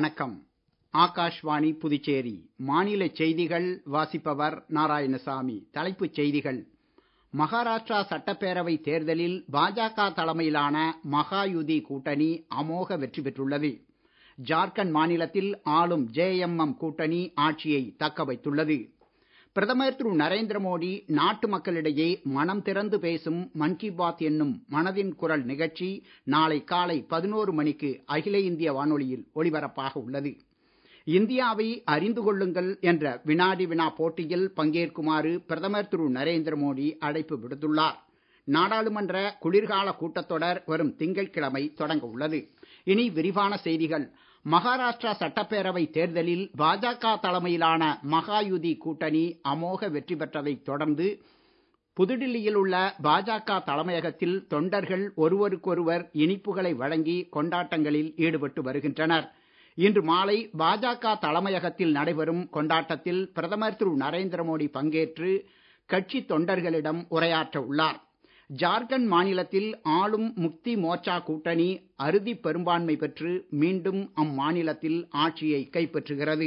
வணக்கம் ஆகாஷ்வாணி புதுச்சேரி மாநில செய்திகள் வாசிப்பவர் நாராயணசாமி தலைப்புச் செய்திகள் மகாராஷ்டிரா சட்டப்பேரவை தேர்தலில் பாஜக தலைமையிலான மகாயுதி கூட்டணி அமோக வெற்றி பெற்றுள்ளது ஜார்க்கண்ட் மாநிலத்தில் ஆளும் ஜேஎம்எம் கூட்டணி ஆட்சியை தக்க வைத்துள்ளது பிரதமர் திரு நரேந்திர மோடி நாட்டு மக்களிடையே மனம் திறந்து பேசும் மன் கி பாத் என்னும் மனதின் குரல் நிகழ்ச்சி நாளை காலை பதினோரு மணிக்கு அகில இந்திய வானொலியில் ஒலிபரப்பாக உள்ளது இந்தியாவை அறிந்து கொள்ளுங்கள் என்ற வினாடி வினா போட்டியில் பங்கேற்குமாறு பிரதமர் திரு நரேந்திர மோடி அழைப்பு விடுத்துள்ளார் நாடாளுமன்ற குளிர்கால கூட்டத்தொடர் வரும் திங்கட்கிழமை தொடங்க உள்ளது இனி விரிவான செய்திகள் மகாராஷ்டிரா சட்டப்பேரவை தேர்தலில் பாஜக தலைமையிலான மகாயுதி கூட்டணி அமோக வெற்றி பெற்றதைத் தொடர்ந்து புதுடில்லியில் உள்ள பாஜக தலைமையகத்தில் தொண்டர்கள் ஒருவருக்கொருவர் இனிப்புகளை வழங்கி கொண்டாட்டங்களில் ஈடுபட்டு வருகின்றனர் இன்று மாலை பாஜக தலைமையகத்தில் நடைபெறும் கொண்டாட்டத்தில் பிரதமர் திரு நரேந்திர மோடி பங்கேற்று கட்சி தொண்டர்களிடம் உரையாற்ற உள்ளார் ஜார்க்கண்ட் மாநிலத்தில் ஆளும் முக்தி மோர்ச்சா கூட்டணி அறுதி பெரும்பான்மை பெற்று மீண்டும் அம்மாநிலத்தில் ஆட்சியை கைப்பற்றுகிறது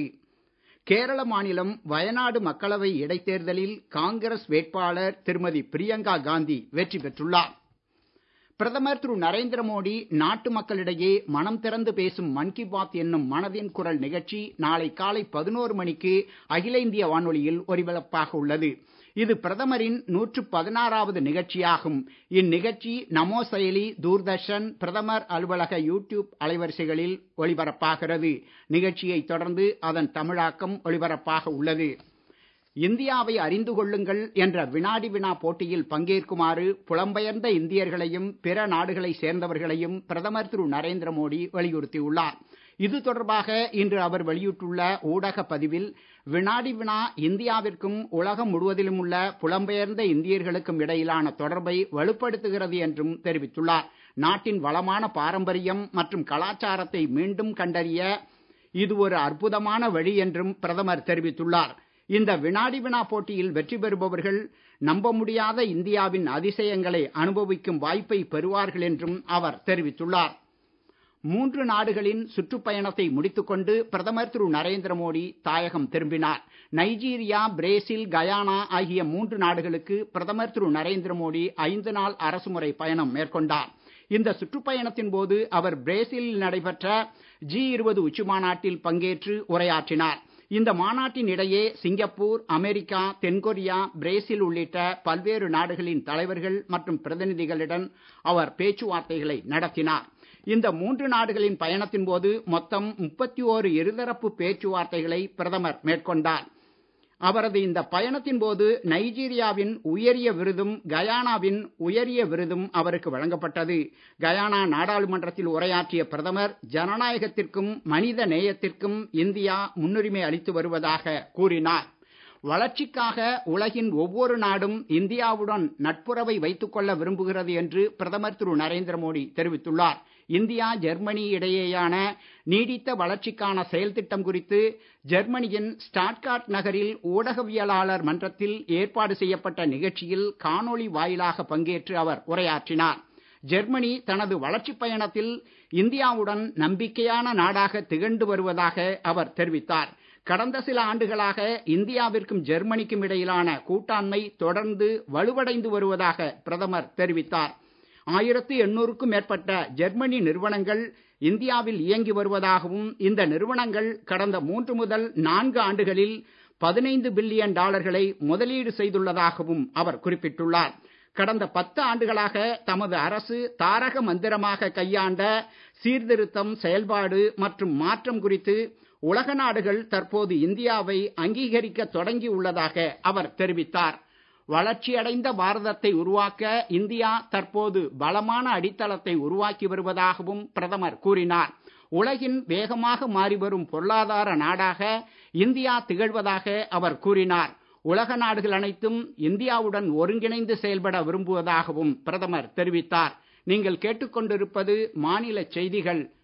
கேரள மாநிலம் வயநாடு மக்களவை இடைத்தேர்தலில் காங்கிரஸ் வேட்பாளர் திருமதி பிரியங்கா காந்தி வெற்றி பெற்றுள்ளார் பிரதமர் திரு நரேந்திர மோடி நாட்டு மக்களிடையே மனம் திறந்து பேசும் மன் கி பாத் என்னும் மனதின் குரல் நிகழ்ச்சி நாளை காலை பதினோரு மணிக்கு அகில இந்திய வானொலியில் ஒலிபரப்பாக உள்ளது இது பிரதமரின் நூற்று பதினாறாவது நிகழ்ச்சியாகும் இந்நிகழ்ச்சி நமோ செயலி தூர்தர்ஷன் பிரதமர் அலுவலக யூடியூப் அலைவரிசைகளில் ஒளிபரப்பாகிறது நிகழ்ச்சியை தொடர்ந்து அதன் தமிழாக்கம் ஒளிபரப்பாக உள்ளது இந்தியாவை அறிந்து கொள்ளுங்கள் என்ற வினாடி வினா போட்டியில் பங்கேற்குமாறு புலம்பெயர்ந்த இந்தியர்களையும் பிற நாடுகளை சேர்ந்தவர்களையும் பிரதமர் திரு நரேந்திர மோடி வலியுறுத்தியுள்ளார் இது தொடர்பாக இன்று அவர் வெளியிட்டுள்ள ஊடக பதிவில் வினாடி வினா இந்தியாவிற்கும் உலகம் முழுவதிலும் உள்ள புலம்பெயர்ந்த இந்தியர்களுக்கும் இடையிலான தொடர்பை வலுப்படுத்துகிறது என்றும் தெரிவித்துள்ளார் நாட்டின் வளமான பாரம்பரியம் மற்றும் கலாச்சாரத்தை மீண்டும் கண்டறிய இது ஒரு அற்புதமான வழி என்றும் பிரதமர் தெரிவித்துள்ளார் இந்த வினாடி வினா போட்டியில் வெற்றி பெறுபவர்கள் நம்ப முடியாத இந்தியாவின் அதிசயங்களை அனுபவிக்கும் வாய்ப்பை பெறுவார்கள் என்றும் அவர் தெரிவித்துள்ளார் மூன்று நாடுகளின் சுற்றுப்பயணத்தை முடித்துக்கொண்டு பிரதமர் திரு நரேந்திர மோடி தாயகம் திரும்பினார் நைஜீரியா பிரேசில் கயானா ஆகிய மூன்று நாடுகளுக்கு பிரதமர் திரு நரேந்திர மோடி ஐந்து நாள் அரசுமுறை பயணம் மேற்கொண்டார் இந்த சுற்றுப்பயணத்தின் போது அவர் பிரேசிலில் நடைபெற்ற ஜி இருபது உச்சி மாநாட்டில் பங்கேற்று உரையாற்றினார் இந்த மாநாட்டின் இடையே சிங்கப்பூர் அமெரிக்கா தென்கொரியா பிரேசில் உள்ளிட்ட பல்வேறு நாடுகளின் தலைவர்கள் மற்றும் பிரதிநிதிகளுடன் அவர் பேச்சுவார்த்தைகளை நடத்தினார் இந்த மூன்று நாடுகளின் பயணத்தின் போது மொத்தம் முப்பத்தி ஓரு இருதரப்பு பேச்சுவார்த்தைகளை பிரதமர் மேற்கொண்டார் அவரது இந்த பயணத்தின் போது நைஜீரியாவின் உயரிய விருதும் கயானாவின் உயரிய விருதும் அவருக்கு வழங்கப்பட்டது கயானா நாடாளுமன்றத்தில் உரையாற்றிய பிரதமர் ஜனநாயகத்திற்கும் மனித நேயத்திற்கும் இந்தியா முன்னுரிமை அளித்து வருவதாக கூறினார் வளர்ச்சிக்காக உலகின் ஒவ்வொரு நாடும் இந்தியாவுடன் நட்புறவை வைத்துக் கொள்ள விரும்புகிறது என்று பிரதமர் திரு நரேந்திர மோடி தெரிவித்துள்ளார் இந்தியா ஜெர்மனி இடையேயான நீடித்த வளர்ச்சிக்கான செயல் திட்டம் குறித்து ஜெர்மனியின் ஸ்டாட்கார்ட் நகரில் ஊடகவியலாளர் மன்றத்தில் ஏற்பாடு செய்யப்பட்ட நிகழ்ச்சியில் காணொளி வாயிலாக பங்கேற்று அவர் உரையாற்றினார் ஜெர்மனி தனது வளர்ச்சிப் பயணத்தில் இந்தியாவுடன் நம்பிக்கையான நாடாக திகழ்ந்து வருவதாக அவர் தெரிவித்தார் கடந்த சில ஆண்டுகளாக இந்தியாவிற்கும் ஜெர்மனிக்கும் இடையிலான கூட்டாண்மை தொடர்ந்து வலுவடைந்து வருவதாக பிரதமர் தெரிவித்தார் ஆயிரத்து எண்ணூறுக்கும் மேற்பட்ட ஜெர்மனி நிறுவனங்கள் இந்தியாவில் இயங்கி வருவதாகவும் இந்த நிறுவனங்கள் கடந்த மூன்று முதல் நான்கு ஆண்டுகளில் பதினைந்து பில்லியன் டாலர்களை முதலீடு செய்துள்ளதாகவும் அவர் குறிப்பிட்டுள்ளார் கடந்த பத்து ஆண்டுகளாக தமது அரசு தாரக மந்திரமாக கையாண்ட சீர்திருத்தம் செயல்பாடு மற்றும் மாற்றம் குறித்து உலக நாடுகள் தற்போது இந்தியாவை அங்கீகரிக்க தொடங்கி உள்ளதாக அவர் தெரிவித்தார் வளர்ச்சியடைந்த பாரதத்தை உருவாக்க இந்தியா தற்போது பலமான அடித்தளத்தை உருவாக்கி வருவதாகவும் பிரதமர் கூறினார் உலகின் வேகமாக மாறிவரும் பொருளாதார நாடாக இந்தியா திகழ்வதாக அவர் கூறினார் உலக நாடுகள் அனைத்தும் இந்தியாவுடன் ஒருங்கிணைந்து செயல்பட விரும்புவதாகவும் பிரதமர் தெரிவித்தார் நீங்கள் கேட்டுக்கொண்டிருப்பது மாநில செய்திகள்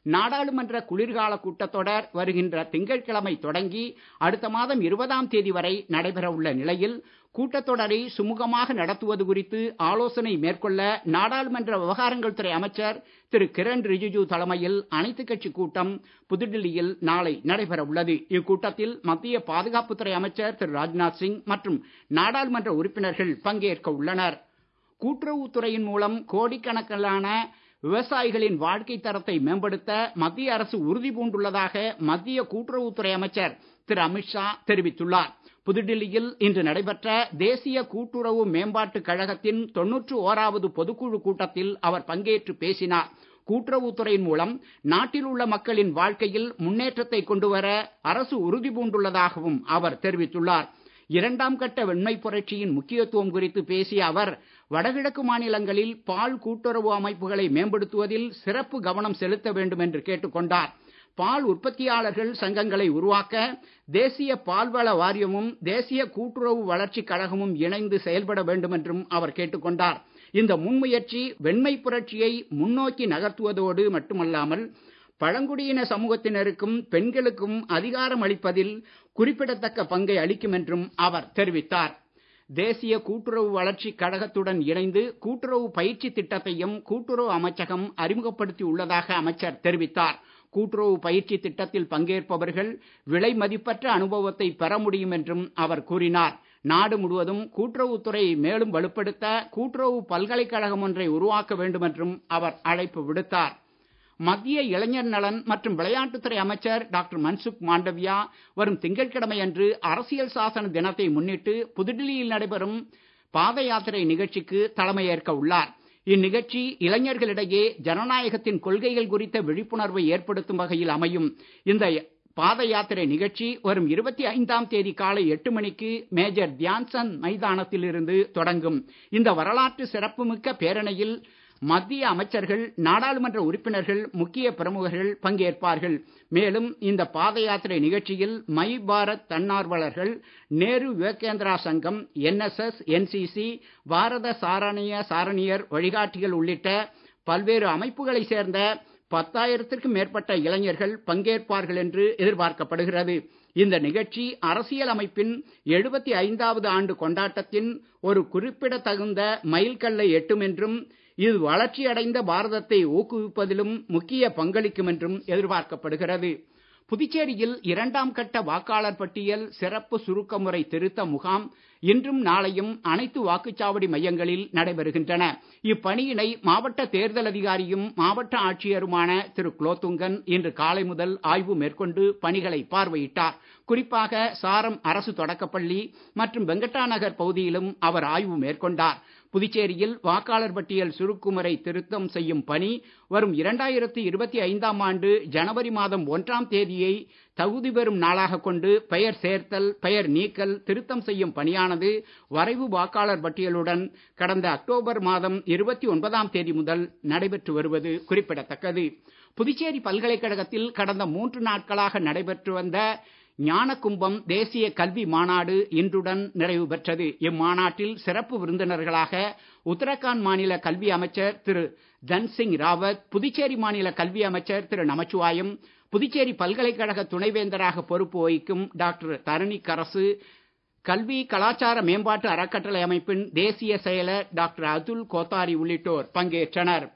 நாடாளுமன்ற குளிர்கால கூட்டத்தொடர் வருகின்ற திங்கட்கிழமை தொடங்கி அடுத்த மாதம் இருபதாம் தேதி வரை நடைபெற உள்ள நிலையில் கூட்டத்தொடரை சுமூகமாக நடத்துவது குறித்து ஆலோசனை மேற்கொள்ள நாடாளுமன்ற விவகாரங்கள் துறை அமைச்சர் திரு கிரண் ரிஜிஜு தலைமையில் அனைத்துக் கட்சி கூட்டம் புதுடில்லியில் நாளை நடைபெற உள்ளது இக்கூட்டத்தில் மத்திய பாதுகாப்புத்துறை அமைச்சர் திரு ராஜ்நாத் சிங் மற்றும் நாடாளுமன்ற உறுப்பினர்கள் பங்கேற்க உள்ளனர் கூட்டுறவுத்துறையின் மூலம் கோடிக்கணக்கிலான விவசாயிகளின் வாழ்க்கை தரத்தை மேம்படுத்த மத்திய அரசு உறுதி பூண்டுள்ளதாக மத்திய கூட்டுறவுத்துறை அமைச்சர் திரு அமித்ஷா தெரிவித்துள்ளார் புதுடில்லியில் இன்று நடைபெற்ற தேசிய கூட்டுறவு மேம்பாட்டுக் கழகத்தின் தொன்னூற்று ஓராவது பொதுக்குழு கூட்டத்தில் அவர் பங்கேற்று பேசினார் கூட்டுறவுத்துறையின் மூலம் நாட்டில் உள்ள மக்களின் வாழ்க்கையில் முன்னேற்றத்தை கொண்டுவர அரசு உறுதி பூண்டுள்ளதாகவும் அவர் தெரிவித்துள்ளார் இரண்டாம் கட்ட வெண்மை புரட்சியின் முக்கியத்துவம் குறித்து பேசிய அவர் வடகிழக்கு மாநிலங்களில் பால் கூட்டுறவு அமைப்புகளை மேம்படுத்துவதில் சிறப்பு கவனம் செலுத்த வேண்டும் என்று கேட்டுக்கொண்டார் பால் உற்பத்தியாளர்கள் சங்கங்களை உருவாக்க தேசிய பால்வள வாரியமும் தேசிய கூட்டுறவு வளர்ச்சிக் கழகமும் இணைந்து செயல்பட வேண்டும் என்றும் அவர் கேட்டுக்கொண்டார் இந்த முன்முயற்சி வெண்மை புரட்சியை முன்னோக்கி நகர்த்துவதோடு மட்டுமல்லாமல் பழங்குடியின சமூகத்தினருக்கும் பெண்களுக்கும் அதிகாரம் அளிப்பதில் குறிப்பிடத்தக்க பங்கை அளிக்கும் என்றும் அவர் தெரிவித்தார் தேசிய கூட்டுறவு வளர்ச்சிக் கழகத்துடன் இணைந்து கூட்டுறவு பயிற்சி திட்டத்தையும் கூட்டுறவு அமைச்சகம் அறிமுகப்படுத்தி உள்ளதாக அமைச்சர் தெரிவித்தார் கூட்டுறவு பயிற்சி திட்டத்தில் பங்கேற்பவர்கள் விலை மதிப்பற்ற அனுபவத்தை பெற முடியும் என்றும் அவர் கூறினார் நாடு முழுவதும் கூட்டுறவுத்துறை மேலும் வலுப்படுத்த கூட்டுறவு பல்கலைக்கழகம் ஒன்றை உருவாக்க வேண்டும் என்றும் அவர் அழைப்பு விடுத்தார் மத்திய இளைஞர் நலன் மற்றும் விளையாட்டுத்துறை அமைச்சர் டாக்டர் மன்சுக் மாண்டவியா வரும் திங்கட்கிழமை அன்று அரசியல் சாசன தினத்தை முன்னிட்டு புதுடில்லியில் நடைபெறும் பாத யாத்திரை நிகழ்ச்சிக்கு தலைமையேற்க உள்ளார் இந்நிகழ்ச்சி இளைஞர்களிடையே ஜனநாயகத்தின் கொள்கைகள் குறித்த விழிப்புணர்வை ஏற்படுத்தும் வகையில் அமையும் இந்த பாத யாத்திரை நிகழ்ச்சி வரும் இருபத்தி ஐந்தாம் தேதி காலை எட்டு மணிக்கு மேஜர் தியான்சந்த் மைதானத்தில் இருந்து தொடங்கும் இந்த வரலாற்று சிறப்புமிக்க பேரணியில் மத்திய அமைச்சர்கள் நாடாளுமன்ற உறுப்பினர்கள் முக்கிய பிரமுகர்கள் பங்கேற்பார்கள் மேலும் இந்த பாத யாத்திரை நிகழ்ச்சியில் மை பாரத் தன்னார்வலர்கள் நேரு விவேகேந்திரா சங்கம் என்எஸ்எஸ் என்சிசி பாரத சாரணிய சாரணியர் வழிகாட்டிகள் உள்ளிட்ட பல்வேறு அமைப்புகளை சேர்ந்த பத்தாயிரத்திற்கும் மேற்பட்ட இளைஞர்கள் பங்கேற்பார்கள் என்று எதிர்பார்க்கப்படுகிறது இந்த நிகழ்ச்சி அரசியல் அமைப்பின் எழுபத்தி ஐந்தாவது ஆண்டு கொண்டாட்டத்தின் ஒரு குறிப்பிடத்தகுந்த மைல்கல்லை எட்டும் என்றும் இது வளர்ச்சியடைந்த பாரதத்தை ஊக்குவிப்பதிலும் முக்கிய பங்களிக்கும் என்றும் எதிர்பார்க்கப்படுகிறது புதுச்சேரியில் இரண்டாம் கட்ட வாக்காளர் பட்டியல் சிறப்பு சுருக்க முறை திருத்த முகாம் இன்றும் நாளையும் அனைத்து வாக்குச்சாவடி மையங்களில் நடைபெறுகின்றன இப்பணியினை மாவட்ட தேர்தல் அதிகாரியும் மாவட்ட ஆட்சியருமான திரு குலோத்துங்கன் இன்று காலை முதல் ஆய்வு மேற்கொண்டு பணிகளை பார்வையிட்டார் குறிப்பாக சாரம் அரசு தொடக்கப்பள்ளி மற்றும் வெங்கட்டா நகர் பகுதியிலும் அவர் ஆய்வு மேற்கொண்டார் புதுச்சேரியில் வாக்காளர் பட்டியல் சுருக்குமுறை திருத்தம் செய்யும் பணி வரும் இரண்டாயிரத்தி இருபத்தி ஐந்தாம் ஆண்டு ஜனவரி மாதம் ஒன்றாம் தேதியை தகுதி பெறும் நாளாக கொண்டு பெயர் சேர்த்தல் பெயர் நீக்கல் திருத்தம் செய்யும் பணியானது வரைவு வாக்காளர் பட்டியலுடன் கடந்த அக்டோபர் மாதம் இருபத்தி ஒன்பதாம் தேதி முதல் நடைபெற்று வருவது குறிப்பிடத்தக்கது புதுச்சேரி பல்கலைக்கழகத்தில் கடந்த மூன்று நாட்களாக நடைபெற்று வந்த ஞானகும்பம் தேசிய கல்வி மாநாடு இன்றுடன் நிறைவு பெற்றது இம்மாநாட்டில் சிறப்பு விருந்தினர்களாக உத்தரகாண்ட் மாநில கல்வி அமைச்சர் திரு தன்சிங் ராவத் புதுச்சேரி மாநில கல்வி அமைச்சர் திரு நமச்சிவாயம் புதுச்சேரி பல்கலைக்கழக துணைவேந்தராக பொறுப்பு வகிக்கும் டாக்டர் தரணி கரசு கல்வி கலாச்சார மேம்பாட்டு அறக்கட்டளை அமைப்பின் தேசிய செயலர் டாக்டர் அதுல் கோத்தாரி உள்ளிட்டோர் பங்கேற்றனர்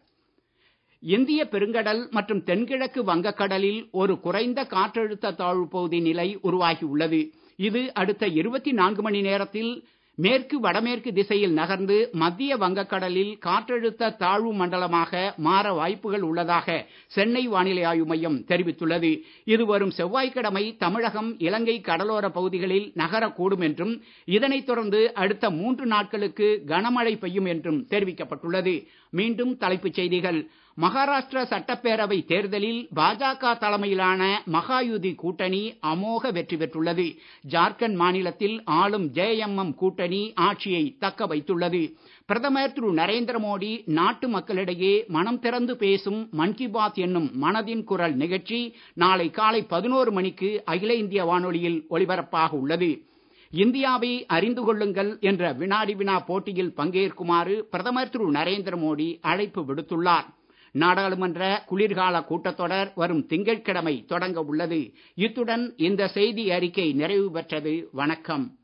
இந்திய பெருங்கடல் மற்றும் தென்கிழக்கு வங்கக்கடலில் ஒரு குறைந்த காற்றழுத்த தாழ்வு பகுதி நிலை உருவாகி உள்ளது இது அடுத்த இருபத்தி நான்கு மணி நேரத்தில் மேற்கு வடமேற்கு திசையில் நகர்ந்து மத்திய வங்கக்கடலில் காற்றழுத்த தாழ்வு மண்டலமாக மாற வாய்ப்புகள் உள்ளதாக சென்னை வானிலை ஆய்வு மையம் தெரிவித்துள்ளது இது வரும் செவ்வாய்க்கிழமை தமிழகம் இலங்கை கடலோர பகுதிகளில் நகரக்கூடும் என்றும் இதனைத் தொடர்ந்து அடுத்த மூன்று நாட்களுக்கு கனமழை பெய்யும் என்றும் தெரிவிக்கப்பட்டுள்ளது மீண்டும் தலைப்புச் செய்திகள் மகாராஷ்டிர சட்டப்பேரவை தேர்தலில் பாஜக தலைமையிலான மகாயுதி கூட்டணி அமோக வெற்றி பெற்றுள்ளது ஜார்க்கண்ட் மாநிலத்தில் ஆளும் ஜேஎம்எம் கூட்டணி ஆட்சியை தக்க வைத்துள்ளது பிரதமர் திரு நரேந்திர மோடி நாட்டு மக்களிடையே மனம் திறந்து பேசும் மன் கி பாத் என்னும் மனதின் குரல் நிகழ்ச்சி நாளை காலை பதினோரு மணிக்கு அகில இந்திய வானொலியில் ஒலிபரப்பாக உள்ளது இந்தியாவை அறிந்து கொள்ளுங்கள் என்ற வினாடி வினா போட்டியில் பங்கேற்குமாறு பிரதமர் திரு நரேந்திர மோடி அழைப்பு விடுத்துள்ளார் நாடாளுமன்ற குளிர்கால கூட்டத்தொடர் வரும் திங்கட்கிழமை தொடங்க உள்ளது இத்துடன் இந்த செய்தி அறிக்கை நிறைவு பெற்றது வணக்கம்